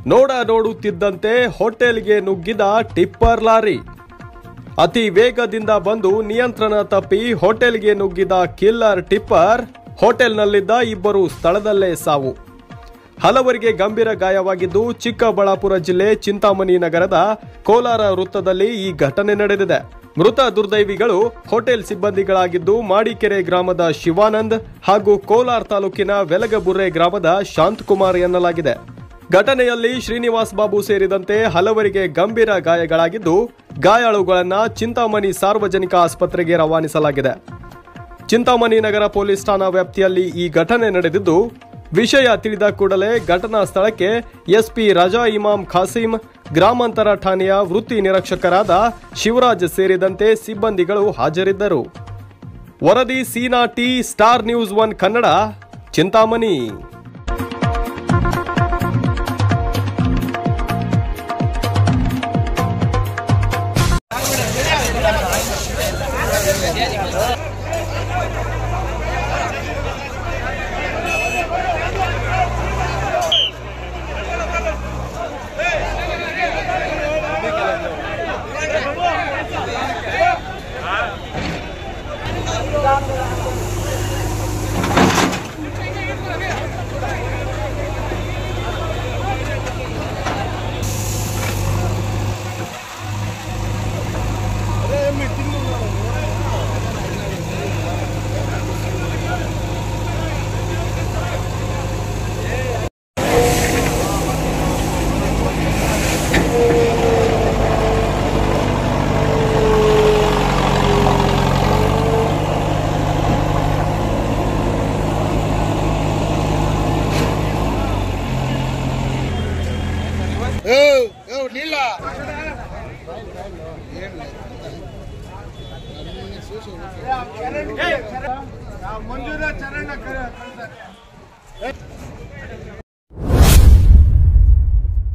ನೋಡ ನೋಡುತ್ತಿದ್ದಂತೆ ಹೋಟೆಲ್ಗೆ ನುಗ್ಗಿದ ಟಿಪ್ಪರ್ ಲಾರಿ ಅತಿ ವೇಗದಿಂದ ಬಂದು ನಿಯಂತ್ರಣ ತಪ್ಪಿ ಹೋಟೆಲ್ಗೆ ನುಗ್ಗಿದ ಕಿಲ್ಲರ್ ಟಿಪ್ಪರ್ ಹೋಟೆಲ್ನಲ್ಲಿದ್ದ ಇಬ್ಬರು ಸ್ಥಳದಲ್ಲೇ ಸಾವು ಹಲವರಿಗೆ ಗಂಭೀರ ಗಾಯವಾಗಿದ್ದು ಚಿಕ್ಕಬಳ್ಳಾಪುರ ಜಿಲ್ಲೆ ಚಿಂತಾಮಣಿ ನಗರದ ಕೋಲಾರ ವೃತ್ತದಲ್ಲಿ ಈ ಘಟನೆ ನಡೆದಿದೆ ಮೃತ ದುರ್ದೈವಿಗಳು ಹೋಟೆಲ್ ಸಿಬ್ಬಂದಿಗಳಾಗಿದ್ದು ಮಾಡಿಕೆರೆ ಗ್ರಾಮದ ಶಿವಾನಂದ್ ಹಾಗೂ ಕೋಲಾರ ತಾಲೂಕಿನ ವೆಲಗಬುರ್ರೆ ಗ್ರಾಮದ ಶಾಂತಕುಮಾರ್ ಎನ್ನಲಾಗಿದೆ ಘಟನೆಯಲ್ಲಿ ಶ್ರೀನಿವಾಸ್ ಬಾಬು ಸೇರಿದಂತೆ ಹಲವರಿಗೆ ಗಂಭೀರ ಗಾಯಗಳಾಗಿದ್ದು ಗಾಯಾಳುಗಳನ್ನ ಚಿಂತಾಮಣಿ ಸಾರ್ವಜನಿಕ ಆಸ್ಪತ್ರೆಗೆ ರವಾನಿಸಲಾಗಿದೆ ಚಿಂತಾಮಣಿ ನಗರ ಪೊಲೀಸ್ ಠಾಣಾ ವ್ಯಾಪ್ತಿಯಲ್ಲಿ ಈ ಘಟನೆ ನಡೆದಿದ್ದು ವಿಷಯ ತಿಳಿದ ಕೂಡಲೇ ಘಟನಾ ಸ್ಥಳಕ್ಕೆ ಎಸ್ಪಿ ರಜಾ ಇಮಾಮ್ ಖಾಸಿಂ ಗ್ರಾಮಾಂತರ ಠಾಣೆಯ ವೃತ್ತಿ ನಿರೀಕ್ಷಕರಾದ ಶಿವರಾಜ್ ಸೇರಿದಂತೆ ಸಿಬ್ಬಂದಿಗಳು ಹಾಜರಿದ್ದರು ವರದಿ Seena T star news one Kannada Chintamani ಏ ಏ ನಿಲ್ಲ ಮಂಜುನಾಥ್ ಚರಣ ಕಳ್ತಾರೆ